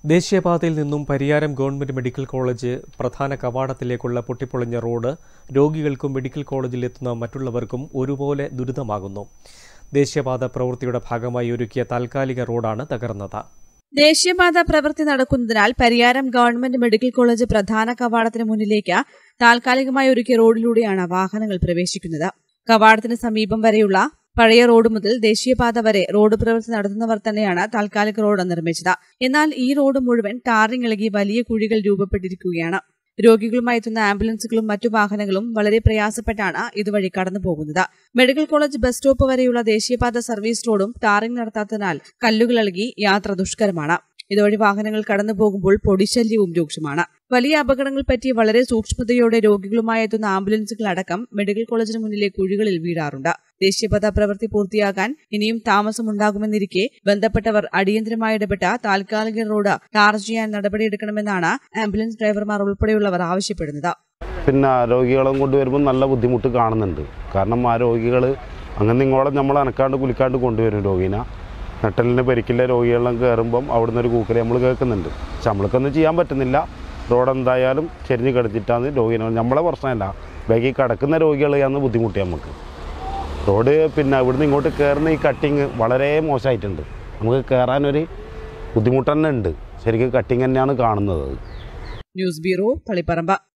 ദേശീയപാതയിൽ നിന്നും Pariyaram government medical college പ്രധാന കവാടത്തിലേക്കുള്ള പൊട്ടിപ്പൊളിഞ്ഞ റോഡ് രോഗികൾക്കും മെഡിക്കൽ കോളേജിലെത്തുന്ന മറ്റുള്ളവർക്കും ഒരുപോലെ ദുരിതമാകുന്നു ദേശീയപാത പ്രവൃത്തിയുടെ ഭാഗമായി ഒരുക്കിയ താൽക്കാലിക റോഡാണ് തകർന്നത് ദേശീയപാത പ്രവൃത്തി നടക്കുന്നതിനാൽ പരിയാരം ഗവൺമെന്റ് മെഡിക്കൽ കോളേജ് പ്രധാന കവാടത്തിന് മുന്നിലേക്ക് താൽക്കാലികമായി ഒരുക്കിയ റോഡിലൂടെയാണ് വാഹനങ്ങൾ പ്രവേശിക്കുന്നത് കവാടത്തിന് സമീപം വരെയുള്ള പഴയ റോഡ് മുതൽ ദേശീയപാത വരെ റോഡ് പ്രവൃത്തി നടത്തുന്നവർ തന്നെയാണ് താൽക്കാലിക റോഡ് നിർമ്മിച്ചത് എന്നാൽ ഈ റോഡ് മുഴുവൻ ടാറിങ് ഇളകി വലിയ കുഴികൾ രൂപപ്പെട്ടിരിക്കുകയാണ് രോഗികളുമായി എത്തുന്ന ആംബുലൻസുകളും മറ്റു വാഹനങ്ങളും വളരെ പ്രയാസപ്പെട്ടാണ് ഇതുവഴി കടന്നു പോകുന്നത് മെഡിക്കൽ കോളേജ് ബസ് സ്റ്റോപ്പ് വരെയുള്ള ദേശീയപാത സർവീസ് റോഡും ടാറിംഗ് നടത്താത്തതിനാൽ കല്ലുകൾ ഇളകി യാത്ര ദുഷ്കരമാണ് ഇതുവഴി വാഹനങ്ങൾ കടന്നു പോകുമ്പോൾ പൊടിശല്യവും രൂക്ഷമാണ് വലിയ അപകടങ്ങൾ പറ്റി വളരെ സൂക്ഷ്മതയോടെ രോഗികളുമായി എത്തുന്ന ആംബുലൻസുകൾ അടക്കം മെഡിക്കൽ കോളേജിന് മുന്നിലെ കുഴികളിൽ വീഴാറുണ്ട് ദേശീയപാത പ്രവൃത്തി പൂർത്തിയാകാൻ ഇനിയും താമസമുണ്ടാകുമെന്നിരിക്കെ ബന്ധപ്പെട്ടവർ അടിയന്തരമായി ഇടപെട്ട താൽക്കാലിക റോഡ് ടാർ ചെയ്യാൻ നടപടിയെടുക്കണമെന്നാണ് ആംബുലൻസ് ഡ്രൈവർമാർ ഉൾപ്പെടെയുള്ളവർ ആവശ്യപ്പെടുന്നത് പിന്നെ രോഗികളും കൊണ്ടുവരുമ്പോൾ നല്ല ബുദ്ധിമുട്ട് കാണുന്നുണ്ട് കാരണം ആ രോഗികൾ അങ്ങനെ ഇങ്ങോളം നമ്മൾ അനക്കാണ്ട് കുലിക്കാണ്ട് കൊണ്ടുവരും രോഗീനെ നട്ടലിന് പരിക്കില്ല രോഗികളെല്ലാം കയറുമ്പം അവിടുന്ന് ഒരു കൂക്കൽ നമ്മൾ കേൾക്കുന്നുണ്ട് പക്ഷെ നമ്മൾക്കൊന്നും ചെയ്യാൻ പറ്റുന്നില്ല റോഡ് എന്തായാലും ചെരിഞ്ഞ് കിടത്തിട്ടാണ് രോഗിനെ നമ്മളെ പ്രശ്നമല്ല ബാക്കി കിടക്കുന്ന രോഗികളെയാണ് ബുദ്ധിമുട്ടി നമുക്ക് റോഡ് പിന്നെ ഇവിടുന്ന് ഇങ്ങോട്ട് കയറുന്ന ഈ കട്ടിങ് വളരെ മോശമായിട്ടുണ്ട് നമുക്ക് കയറാനൊരു ബുദ്ധിമുട്ട് തന്നെ ഉണ്ട് ശരിക്കും കട്ടിങ് തന്നെയാണ് കാണുന്നത് ന്യൂസ് ബ്യൂറോ തളിപ്പറമ്പ്